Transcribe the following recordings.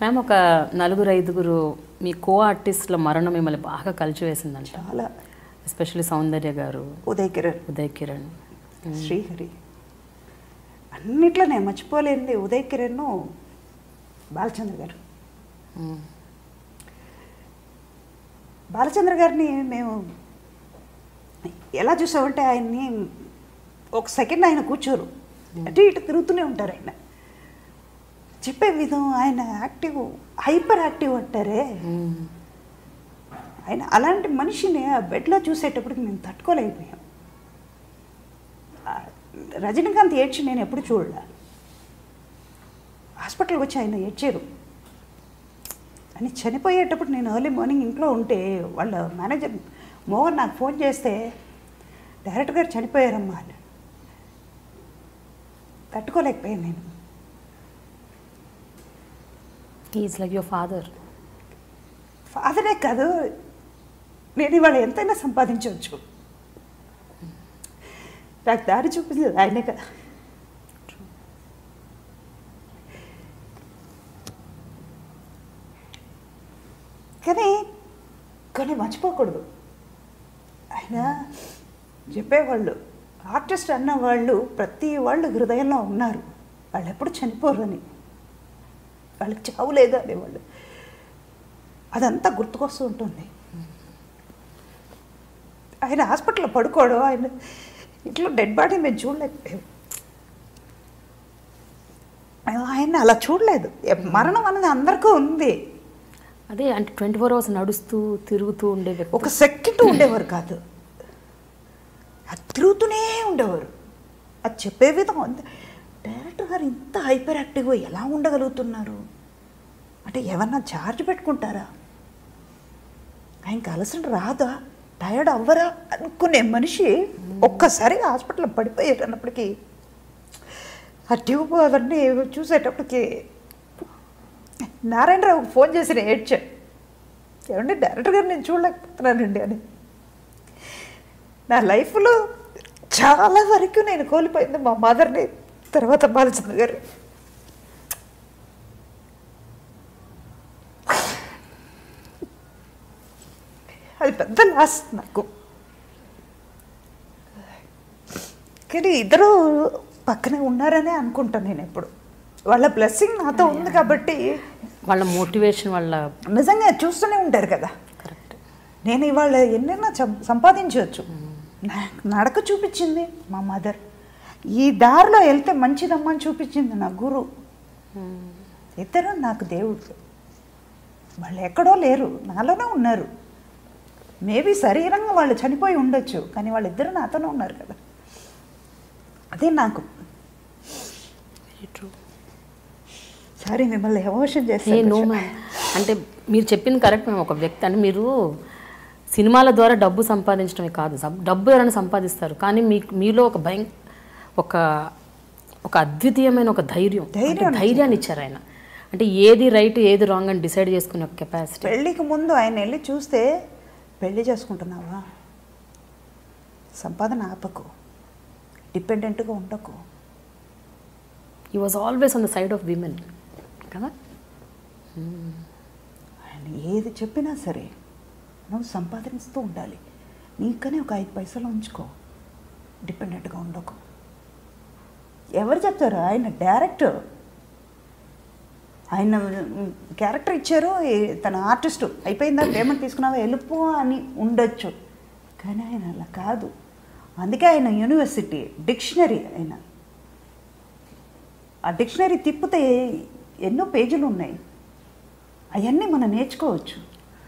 Ma'am ఒక నలుగురు ఐదుగురు మీ కో ఆర్టిస్టుల మరణం మిమ్మల్ని బాగా కలిచివేసిందంట చాలా ఎస్పెషల్లీ సౌందర్య గారు ఉదయ్ కిరణ్ ఉదయ్ కిరణ్ శ్రీహరి అన్నిట్లో నేను మర్చిపోలేనిది ఉదయ్ కిరణ్ బాలచంద్ర గారు మ్మ్. బాలచంద్ర గారిని మేము ఎలా చూసామంటే ఆయన్ని ఒక సెకండ్ ఆయన కూర్చోరు అటు ఇటు తిరుగుతూనే ఉంటారు ఆయన చెప్పే విధం ఆయన యాక్టివ్ హైపర్ యాక్టివ్ అంటారే మ్మ్. ఆయన అలాంటి మనిషిని ఆ బెడ్లో చూసేటప్పటికి మేము తట్టుకోలేకపోయాం ఆ, రజనీకాంత్ ఏడ్చి నేను ఎప్పుడు చూడలే హాస్పిటల్కి వచ్చి ఆయన ఏడ్చారు అని చనిపోయేటప్పుడు నేను ఎర్లీ మార్నింగ్ ఇంట్లో ఉంటే వాళ్ళ మేనేజర్ మోహన్ నాకు ఫోన్ చేస్తే డైరెక్టర్ గారు చనిపోయారమ్మా అని తట్టుకోలేకపోయాను నేను ఈజ్ లైక్ యువర్ ఫాదర్ ఫాదరే కాదు నేను ఇవాళ ఎంతైనా సంపాదించవచ్చు నాకు దారి చూపించదు ఆయనే కదా కానీ కానీ మర్చిపోకూడదు ఆయన చెప్పేవాళ్ళు ఆర్టిస్ట్ అన్న వాళ్ళు ప్రతి వాళ్ళు హృదయంలో ఉన్నారు వాళ్ళు ఎప్పుడు చనిపోరు అని వాళ్ళకి చావు లేదు అనేవాళ్ళు అదంతా గుర్తుకొస్తూ ఉంటుంది ఆయన హాస్పిటల్లో పడుకోవడం ఆయన ఇంట్లో డెడ్ బాడీ మేము చూడలేకపోయాం ఆయన అలా చూడలేదు మరణం అనేది అందరికీ ఉంది అదే అంటే ట్వంటీ ఫోర్ అవర్స్ నడుస్తూ తిరుగుతూ ఉండే వ్యక్తి ఒక సెకండ్ ఉండేవారు కాదు అది తిరుగుతూనే ఉండేవారు అది చెప్పే విధం ఉంది డైరెక్టర్ గారు ఇంత హైపర్ యాక్టివ్గా ఎలా ఉండగలుగుతున్నారు అంటే ఏమన్నా ఛార్జ్ పెట్టుకుంటారా ఆయనకి అలసట రాదా టయర్డ్ అవ్వరా అనుకునే మనిషి ఒక్కసారి హాస్పిటల్లో పడిపోయారు అన్నప్పటికీ ఆ ట్యూబ్ అవన్నీ చూసేటప్పటికి నారాయణరావు ఫోన్ చేసి నేను ఏడ్చాను ఏమండి డైరెక్టర్ గారు నేను చూడలేకపోతున్నానండి అని నా లైఫ్లో చాలా వరకు నేను కోల్పోయింది మా మదర్ని తర్వాత బాలచంద్ర గారు అది పెద్ద లాస్ నాకు కానీ ఇద్దరు పక్కనే ఉన్నారనే అనుకుంటాను నేను ఎప్పుడు వాళ్ళ బ్లెస్సింగ్ నాతో ఉంది కాబట్టి వాళ్ళ మోటివేషన్ వాళ్ళ నిజంగా చూస్తూనే ఉంటారు కదా కరెక్ట్ నేను ఇవాళ ఎన్నైనా సం- సంపాదించవచ్చు నా- నడక చూపించింది మా మదర్ ఈ దారిలో వెళ్తే మంచిదమ్మా అని చూపించింది నా గురు ఇద్దరు నాకు దేవుడు వాళ్ళు ఎక్కడో లేరు నాలోనే ఉన్నారు మేబీ శరీరంగా వాళ్ళు చనిపోయి ఉండొచ్చు కానీ వాళ్ళిద్దరు నాతోనే ఉన్నారు కదా అదే నాకు వెరీ ట్రూ సారీ మిమ్మల్ని ఎమోషన్ ఏ చేస్తాను నో మ్యామ్ అంటే మీరు చెప్పింది కరెక్ట్ మేము ఒక వ్యక్తి అంటే మీరు సినిమాల ద్వారా డబ్బు సంపాదించడమే కాదు సం- డబ్బు ఎవరైనా సంపాదిస్తారు కానీ మీకు మీలో ఒక భయం ఒక ఒక అద్వితీయమైన ఒక ధైర్యం ధైర్యం అంటే ధైర్యాన్ని ఇచ్చారు ఆయన అంటే ఏది రైట్ ఏది రాంగ్ అని డిసైడ్ చేసుకునే ఒక కెపాసిటీ పెళ్ళికి ముందు ఆయన వెళ్ళి చూస్తే పెళ్లి చేసుకుంటున్నావా సంపాదన ఆపకు డిపెండెంట్గా ఉండకు he was always on the side of women కదా ఆయన ఏది చెప్పినా సరే నువ్వు సంపాదిస్తూ ఉండాలి నీకనే ఒక ఐదు పైసలు ఉంచుకో డిపెండెంట్గా ఉండకు ఎవరు చెప్తారు ఆయన డైరెక్టర్ ఆయన క్యారెక్టర్ ఇచ్చారు ఈ- తన ఆర్టిస్టు అయిపోయిందా పేమెంట్ తీసుకున్నావా వెళ్ళిపో అని ఉండొచ్చు కానీ ఆయన అలా కాదు అందుకే ఆయన యూనివర్సిటీ డిక్షనరీ ఆయన ఆ డిక్షనరీ తిప్పితే ఎన్నో పేజీలు ఉన్నాయి అవన్నీ మనం నేర్చుకోవచ్చు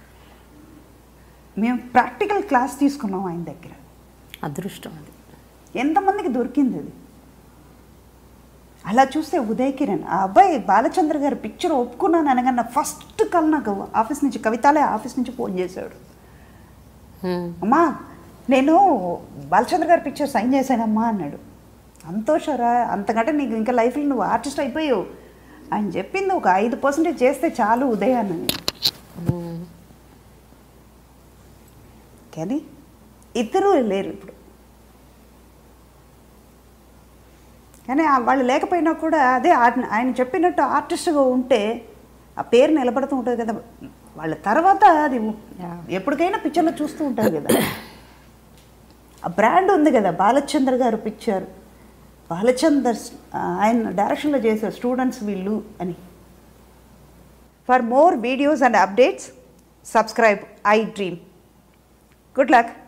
మేము ప్రాక్టికల్ క్లాస్ తీసుకున్నాం ఆయన దగ్గర అదృష్టం అది ఎంతమందికి దొరికింది అది అలా చూస్తే ఉదయ్ కిరణ్ ఆ అబ్బాయి బాలచంద్ర గారి పిక్చర్ ఒప్పుకున్నాను అనగానే ఫస్ట్ కాల్ నాకు ఆఫీస్ నుంచి కవితాలే ఆఫీస్ నుంచి ఫోన్ చేశాడు Hmm. అమ్మా నేను బాలచంద్ర గారి పిక్చర్ సైన్ చేశానమ్మా అన్నాడు సంతోషరా అంతకంటే నీకు ఇంకా లైఫ్లో నువ్వు ఆర్టిస్ట్ అయిపోయావు ఆయన చెప్పింది ఒక ఐదు పర్సెంటేజ్ చేస్తే చాలు ఉదయాన్ని Hmm. కానీ ఇద్దరూ లేరు ఇప్పుడు కానీ ఆ వాళ్ళు లేకపోయినా కూడా అదే ఆ- ఆయన చెప్పినట్టు ఆర్టిస్ట్గా ఉంటే ఆ పేరు నిలబడుతూ ఉంటుంది కదా వాళ్ళ తర్వాత అది Yeah. ఎప్పటికైనా పిక్చర్లో చూస్తూ ఉంటారు కదా ఆ బ్రాండ్ ఉంది కదా బాలచంద్ర గారు పిక్చర్ బాలచందర్ ఆయన డైరెక్షన్లో చేశారు స్టూడెంట్స్ వీళ్ళు అని for more videos and updates subscribe I dream good luck